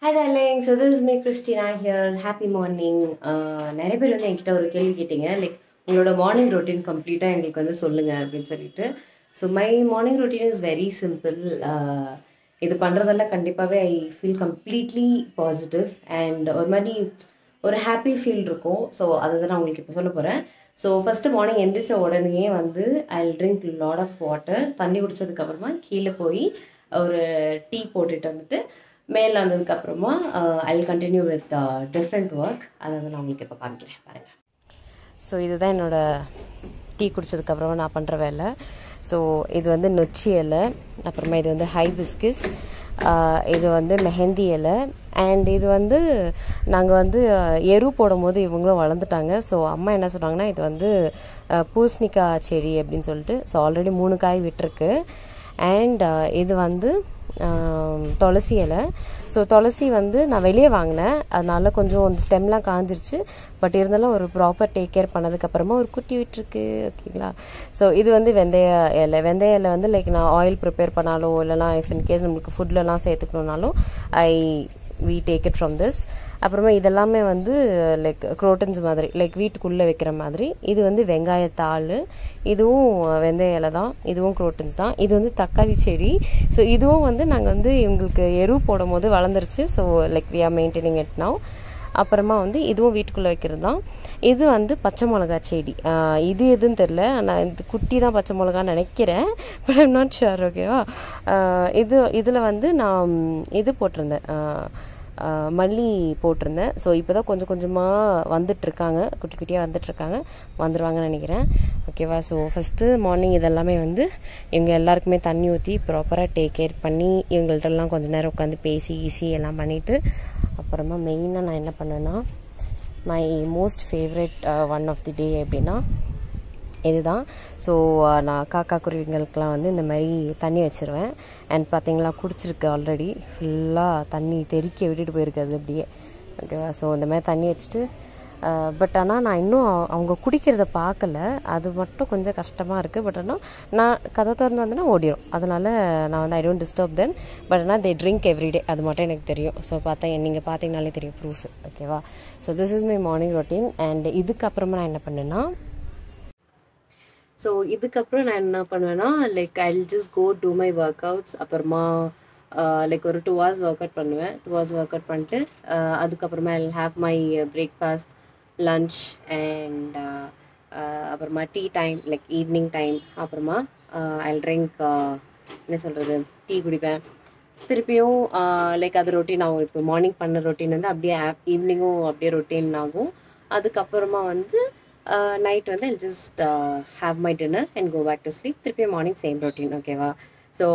Hi darling so this is me Christina here happy morning நிறைய பேர் வந்து என்கிட்ட ஒரு கேள்வி கேட்டீங்க லைக் உங்களோட மார்னிங் ரொட்டீன் கம்ப்ளீட்டாக எங்களுக்கு வந்து சொல்லுங்கள் அப்படின்னு சொல்லிட்டு so my morning routine is very simple இது பண்ணுறதெல்லாம் கண்டிப்பாகவே I feel completely positive and ஒரு மாதிரி ஒரு ஹாப்பி ஃபீல் இருக்கும் ஸோ அதை தான் நான் உங்களுக்கு இப்போ சொல்ல போகிறேன் ஸோ ஃபஸ்ட்டு மார்னிங் எந்திரிச்ச உடனேயே வந்து I drink lot of water தண்ணி குடிச்சதுக்கப்புறமா கீழே போய் ஒரு டீ போட்டுட்டு வந்துட்டு மேலே வந்ததுக்கப்புறமா I continue with different work அதை வந்து நான் உங்களுக்கு இப்போ காமிக்கிறேன் பாருங்கள் ஸோ இதுதான் என்னோடய டீ குடிச்சதுக்கப்புறமா நான் பண்ணுற வேலை ஸோ இது வந்து நொச்சி இலை அப்புறமா இது வந்து ஹைபிஸ்கிஸ் இது வந்து மெஹந்தி இலை அண்ட் இது வந்து நாங்கள் வந்து எரு போடும்போது இவங்களும் வளர்ந்துட்டாங்க ஸோ அம்மா என்ன சொன்னாங்கன்னா இது வந்து பூசணிக்காய் செடி அப்படின்னு சொல்லிட்டு ஸோ ஆல்ரெடி மூணு காய் விட்டுருக்கு அண்ட் இது வந்து துளசி இலை ஸோ துளசி வந்து நான் வெளியே வாங்கினேன் அதனால கொஞ்சம் அந்த ஸ்டெம்லாம் காஞ்சிருச்சு பட் இருந்தாலும் ஒரு ப்ராப்பர் டேக் கேர் பண்ணதுக்கப்புறமா ஒரு குட்டி விட்டுருக்கு ஓகேங்களா ஸோ இது வந்து வெந்தய இலை வெந்தய இலை வந்து லைக் நான் ஆயில் ப்ரிப்பேர் பண்ணாலோ இல்லைனா இஃப் இன் கேஸ் நம்மளுக்கு ஃபுட்லலாம் சேர்த்துக்கணுன்னாலும் I we take it from this அப்புறமா இதெல்லாமே வந்து லைக் குரோட்டன்ஸ் மாதிரி லைக் வீட்டுக்குள்ளே வைக்கிற மாதிரி இது வந்து வெங்காயத்தாள் இதுவும் வெந்தய இலை தான் இதுவும் குரோட்டன்ஸ் தான் இது வந்து தக்காளி செடி ஸோ இதுவும் வந்து நாங்கள் வந்து இவங்களுக்கு எரு போடும் போது வளர்ந்துருச்சு so like we are maintaining it now அப்புறமா வந்து இதுவும் வீட்டுக்குள்ளே வைக்கிறது தான் இது வந்து பச்சை மிளகா செடி இது எதுன்னு தெரில நான் இது குட்டி தான் பச்சை மிளகான்னு நினைக்கிறேன் பட் ஐம் நாட் ஷுர் ஓகேவா இது இதில் வந்து நான் இது போட்டிருந்தேன் மல்லி போட்டிருந்தேன் ஸோ இப்போ தான் கொஞ்சம் கொஞ்சமாக வந்துட்டுருக்காங்க குட்டி குட்டியாக வந்துட்டுருக்காங்க வந்துடுவாங்கன்னு நினைக்கிறேன் ஓகேவா ஸோ ஃபஸ்ட்டு மார்னிங் இதெல்லாமே வந்து இவங்க எல்லாருக்குமே தண்ணி ஊற்றி ப்ராப்பராக டேக் கேர் பண்ணி இவங்கள்ட்டெல்லாம் கொஞ்சம் நேரம் உட்காந்து பேசி ஈஸி எல்லாம் பண்ணிவிட்டு அப்புறமா மெயினாக நான் என்ன பண்ணுவேன்னா my most favourite one of the day எப்படின்னா இதுதான் ஸோ நான் காக்கா குருவிங்களுக்கெலாம் வந்து இந்த மாதிரி தண்ணி வச்சுருவேன் அண்ட் பார்த்தீங்களா குடிச்சிருக்கு ஆல்ரெடி ஃபுல்லாக தண்ணி தெறிக்க விட்டுட்டு போயிருக்கு அது அப்படியே ஓகேவா ஸோ இந்த மாதிரி தண்ணி வச்சுட்டு பட் ஆனால் நான் இன்னும் அவங்க குடிக்கிறத பார்க்கல அது மட்டும் கொஞ்சம் கஷ்டமாக இருக்குது பட் ஆனால் நான் கதை திறந்து வந்தேன்னா ஓடிடும் அதனால் நான் வந்து I don't disturb then but ஆனால் தே ட்ரிங்க் எவ்ரிடே அது மட்டும் எனக்கு தெரியும் ஸோ பார்த்தா நீங்கள் பார்த்தீங்கனாலே தெரியும் ப்ரூஃப் ஓகேவா so this is my morning routine and இதுக்கப்புறமா நான் என்ன பண்ணேன்னா ஸோ இதுக்கப்புறம் நான் என்ன பண்ணுவேன்னா like I just go to my workouts அப்புறமா லைக் ஒரு டூ ஹவர்ஸ் ஒர்க் அவுட் பண்ணுவேன் டூ ஹவர்ஸ் ஒர்க் அவுட் பண்ணிட்டு அதுக்கப்புறமா I have my breakfast lunch and அப்புறமா tea time like evening time அப்புறமா ஐ ட்ரிங்க் என்ன சொல்கிறது டீ குடிப்பேன் திருப்பியும் லைக் அது ரொட்டீன் ஆகும் இப்போ மார்னிங் பண்ண ரொட்டீன் வந்து அப்படியே ஈவினிங்கும் அப்படியே ரொட்டீன் ஆகும் அதுக்கப்புறமா வந்து நைட் வந்து I just have my dinner and go back to sleep திருப்பி மார்னிங் சேம் ரொட்டீன் ஓகேவா ஸோ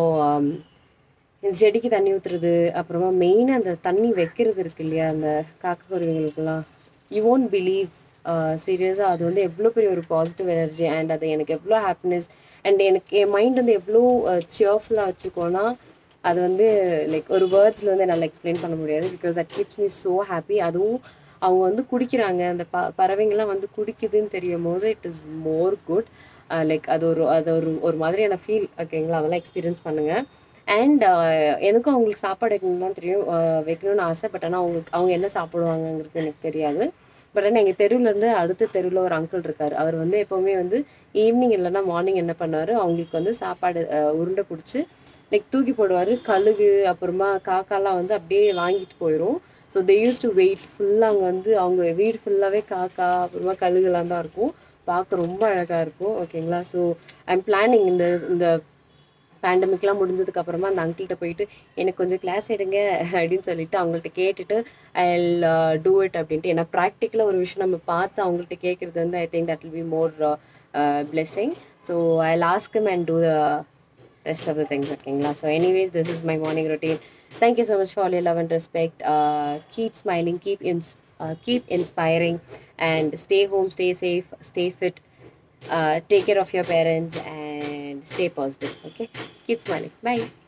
இந்த செடிக்கு தண்ணி ஊற்றுறது அப்புறமா மெயினாக அந்த தண்ணி வைக்கிறது இருக்கு இல்லையா அந்த காக்க குருவிகளுக்கெல்லாம் யூ ஓன்ட் பிலீவ் சீரியஸாக அது வந்து எவ்வளோ பெரிய ஒரு பாசிட்டிவ் எனர்ஜி அண்ட் அது எனக்கு எவ்வளோ ஹாப்பினஸ் அண்ட் எனக்கு என் மைண்ட் வந்து எவ்வளோ சியர்ஃபுல்லாக வச்சுக்கோன்னா அது வந்து லைக் ஒரு வேர்ட்ஸில் வந்து என்னால் எக்ஸ்பிளைன் பண்ண முடியாது because it keeps me so happy அதுவும் அவங்க வந்து குடிக்கிறாங்க அந்த ப பறவைங்கள்லாம் வந்து குடிக்குதுன்னு தெரியும் போது it is more good like அது ஒரு அது ஒரு ஒரு மாதிரியான ஃபீல் ஓகேங்களா அதெல்லாம் எக்ஸ்பீரியன்ஸ் பண்ணுங்கள் அண்ட் எனக்கும் அவங்களுக்கு சாப்பாடு வைக்கணும் தான் தெரியும் வைக்கணும்னு ஆசை பட் ஆனால் அவங்க அவங்க என்ன சாப்பிடுவாங்கங்கிறது எனக்கு தெரியாது பட் ஆனால் எங்கள் தெருவுலேருந்து அடுத்த தெருவில் ஒரு அங்கிள் இருக்கார் அவர் வந்து எப்போவுமே வந்து ஈவினிங் இல்லைன்னா மார்னிங் என்ன பண்ணார் அவங்களுக்கு வந்து சாப்பாடு உருண்டை பிடிச்சி லைக் தூக்கி போடுவார் கழுகு அப்புறமா காக்காலாம் வந்து அப்படியே வாங்கிட்டு போயிடும் so they used to wait ஃபுல்லாக அங்கே வந்து அவங்க வீடு ஃபுல்லாகவே காக்கா அப்புறமா கழுகுலாம் தான் இருக்கும் பார்க்க ரொம்ப அழகாக இருக்கும் ஓகேங்களா ஸோ ஐம் பிளானிங் இந்த இந்த பேண்டமிக்லாம் முடிஞ்சதுக்கு அப்புறமா அந்த அங்கிள்கிட்ட போயிட்டு எனக்கு கொஞ்சம் கிளாஸ் எடுங்க அப்படின்னு சொல்லிட்டு அவங்கள்ட்ட கேட்டுட்டு ஐ டூ இட் அப்படின்ட்டு ஏன்னா ப்ராக்டிக்கலாக ஒரு விஷயம் நம்ம பார்த்து அவங்கள்ட்ட கேட்குறது வந்து I think that will be more blessing so I லாஸ்கம் and do the rest of the things ஓகேங்களா so anyways this is my morning routine Thank you so much for all your love and respect. Uh, keep smiling, keep ins- uh, keep inspiring, and stay home, stay safe, stay fit. Uh, take care of your parents and stay positive. Okay, keep smiling. Bye.